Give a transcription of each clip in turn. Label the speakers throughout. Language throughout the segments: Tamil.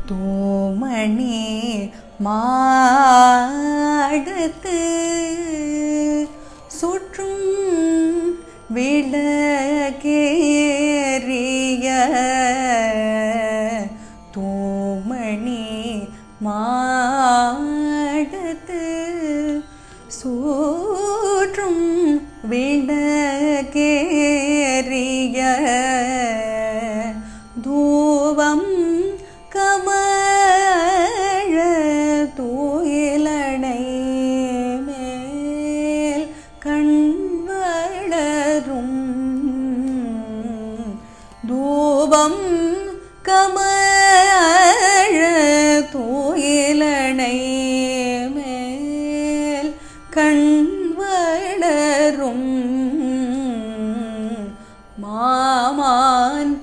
Speaker 1: தோமணி மாடத்து சுற்றும் விளக்கேறிய தூமணி மாடத்து சூற்றும் விளக்கேறிய தூவம் கமழ தூயிலனை மேல் கண் வளரும் தூபம் கமழ தூயிலனை மேல் கண் வளரும் மாமான்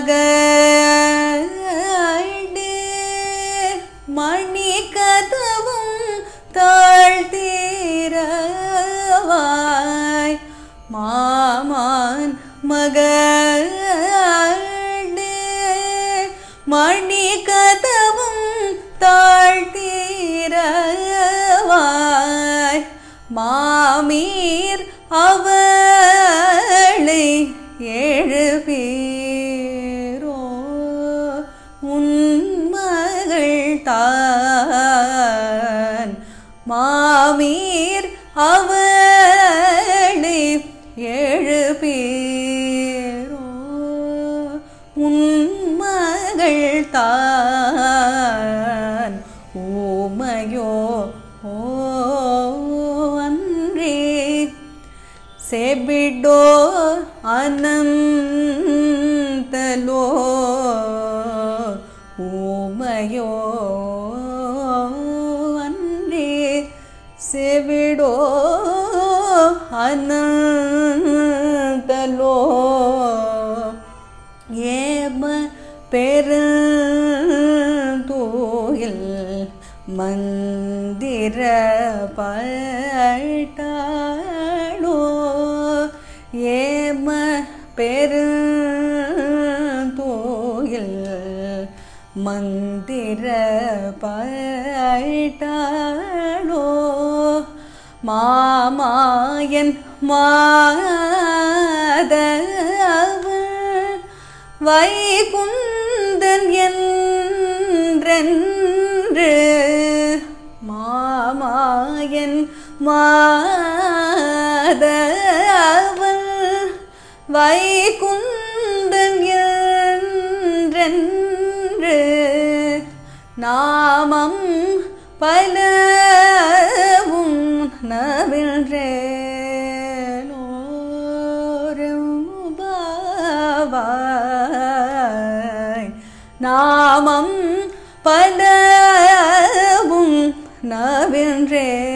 Speaker 1: மகளே மணி கதவும் தாழ்த்தீரவாய் மாமான் மகளே மணி கதவும் தாழ்த்தீரவாய் மாமீர் அவளை ஏழு பேரோ உன்மகள் தான் மாமீர் அவளை ஏழு பேரோ உன்மகள் தான் ஓமையோ ஓ அன்றே செபிடோ அனந்தலோ ஊமையோ அன்றே செவிடோ அனந்தலோ ஏம பெருந்தோயில் மந்திர பட்டாளோ ஏம பெருந்தோயில் மந்திர பட்டாளோ மாமாயன் மாதவன் வைகுந்தன் என்றென்று மாமாயன் மாதவன் வைகுந்தன் என்றென்று நாமம் பலவும் நவின்றேனோருபாவாய் நாமம் பலவும் நவின்றே